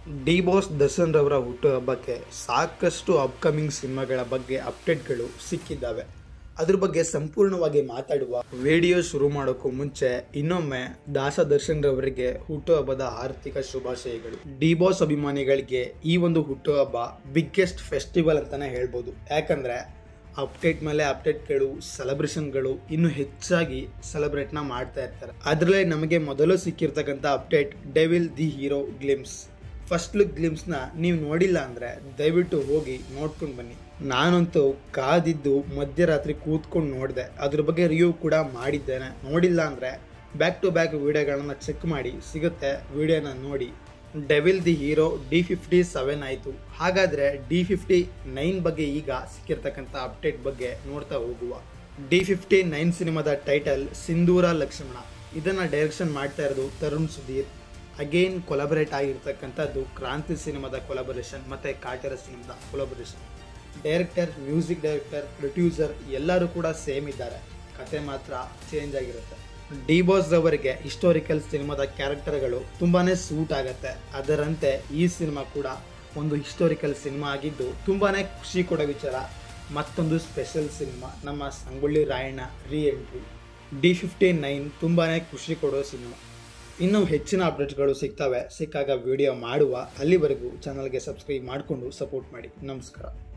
D boss Darshan ರವರ ಹುಟ್ಟುಹಬ್ಬಕ್ಕೆ ಸಾಕಷ್ಟು upcoming ಸಿನಿಮಾಗಳ ಬಗ್ಗೆ ಅಪ್ಡೇಟ್ಗಳು ಸಿಕ್ಕಿದ್ದಾವೆ ಅದ್ರ ಬಗ್ಗೆ ಸಂಪೂರ್ಣವಾಗಿ ಮಾತಾಡುವ ವಿಡಿಯೋ ಶುರು ಮಾಡೋಕ್ಕೂ ಮುಂಚೆ ಇನ್ನೊಮ್ಮೆ ದಾಸ ದರ್ಶನ್ ರವರಿಗೆ ಹುಟ್ಟುಹಬ್ಬದ ಆರ್ಥಿಕ ಶುಭಾಶಯಗಳು ಡಿ ಬಾಸ್ ಅಭಿಮಾನಿಗಳಿಗೆ ಈ ಒಂದು ಹುಟ್ಟುಹಬ್ಬ ಬಿಗ್ಗೆಸ್ಟ್ ಫೆಸ್ಟಿವಲ್ ಅಂತಾನೆ ಹೇಳ್ಬೋದು ಯಾಕಂದ್ರೆ ಅಪ್ಡೇಟ್ ಮೇಲೆ ಅಪ್ಡೇಟ್ಗಳು ಸೆಲೆಬ್ರೇಷನ್ಗಳು ಇನ್ನು ಹೆಚ್ಚಾಗಿ ಸೆಲೆಬ್ರೇಟ್ನ ಮಾಡ್ತಾ ಇರ್ತಾರೆ ಅದರಲ್ಲೇ ನಮಗೆ ಮೊದಲು ಸಿಕ್ಕಿರ್ತಕ್ಕಂಥ update Devil the Hero glimpse first look ಗ್ಲಿಮ್ಸ್ನ ನೀವು ನೋಡಿಲ್ಲ ಅಂದರೆ ದಯವಿಟ್ಟು ಹೋಗಿ ನೋಡ್ಕೊಂಡು ಬನ್ನಿ ನಾನಂತೂ ಕಾದಿದ್ದು ಮಧ್ಯರಾತ್ರಿ ಕೂತ್ಕೊಂಡು ನೋಡಿದೆ ಅದ್ರ ಬಗ್ಗೆ ರಿವ್ಯೂ ಕೂಡ ಮಾಡಿದ್ದೇನೆ ನೋಡಿಲ್ಲ ಅಂದರೆ ಬ್ಯಾಕ್ ಟು ಬ್ಯಾಕ್ ವಿಡಿಯೋಗಳನ್ನ ಚೆಕ್ ಮಾಡಿ ಸಿಗುತ್ತೆ ವಿಡಿಯೋನ ನೋಡಿ Devil the Hero D fifty seven ಆಯಿತು ಹಾಗಾದರೆ ಡಿ ಫಿಫ್ಟಿ ನೈನ್ ಬಗ್ಗೆ ಈಗ ಸಿಕ್ಕಿರ್ತಕ್ಕಂಥ ಅಪ್ಡೇಟ್ ಬಗ್ಗೆ ನೋಡ್ತಾ ಹೋಗುವ ಡಿ ಫಿಫ್ಟಿ ನೈನ್ ಸಿನಿಮಾದ ಟೈಟಲ್ ಸಿಂಧೂರ ಲಕ್ಷ್ಮಣ ಇದನ್ನು ಡೈರೆಕ್ಷನ್ ಮಾಡ್ತಾ ಇರೋದು ತರುಣ್ ಸುಧೀರ್ ಅಗೇನ್ ಕೊಲಾಬರೇಟ್ ಆಗಿರ್ತಕ್ಕಂಥದ್ದು ಕ್ರಾಂತಿ ಸಿನಿಮಾದ ಕೊಲಾಬರೇಷನ್ ಮತ್ತು ಕಾಟರ ಸಿನಿಮಾದ collaboration director music director producer ಎಲ್ಲರೂ ಕೂಡ ಸೇಮ್ ಇದ್ದಾರೆ ಕತೆ ಮಾತ್ರ ಚೇಂಜ್ ಆಗಿರುತ್ತೆ ಡಿ ಬಾಸ್ ಅವರಿಗೆ ಹಿಸ್ಟೋರಿಕಲ್ ಸಿನಿಮಾದ ಕ್ಯಾರೆಕ್ಟರ್ಗಳು ತುಂಬಾ ಸೂಟ್ ಆಗುತ್ತೆ ಅದರಂತೆ ಈ ಸಿನಿಮಾ ಕೂಡ ಒಂದು ಹಿಸ್ಟೋರಿಕಲ್ ಸಿನಿಮಾ ಆಗಿದ್ದು ತುಂಬಾ ಖುಷಿ ಕೊಡೋ ವಿಚಾರ ಮತ್ತೊಂದು ಸ್ಪೆಷಲ್ ಸಿನಿಮಾ ನಮ್ಮ ಸಂಗೊಳ್ಳಿ ರಾಯಣ್ಣ ರೀ ಎಂಟ್ರಿ ಡಿ ಫಿಫ್ಟಿ ನೈನ್ ತುಂಬಾ ಖುಷಿ ಕೊಡೋ ಸಿನಿಮಾ ಇನ್ನೂ ಹೆಚ್ಚಿನ ಅಪ್ಡೇಟ್ಗಳು ಸಿಗ್ತವೆ ಸಿಕ್ಕಾಗ ವಿಡಿಯೋ ಮಾಡುವ ಅಲ್ಲಿವರೆಗೂ ಚಾನಲ್ಗೆ ಸಬ್ಸ್ಕ್ರೈಬ್ ಮಾಡಿಕೊಂಡು ಸಪೋರ್ಟ್ ಮಾಡಿ ನಮಸ್ಕಾರ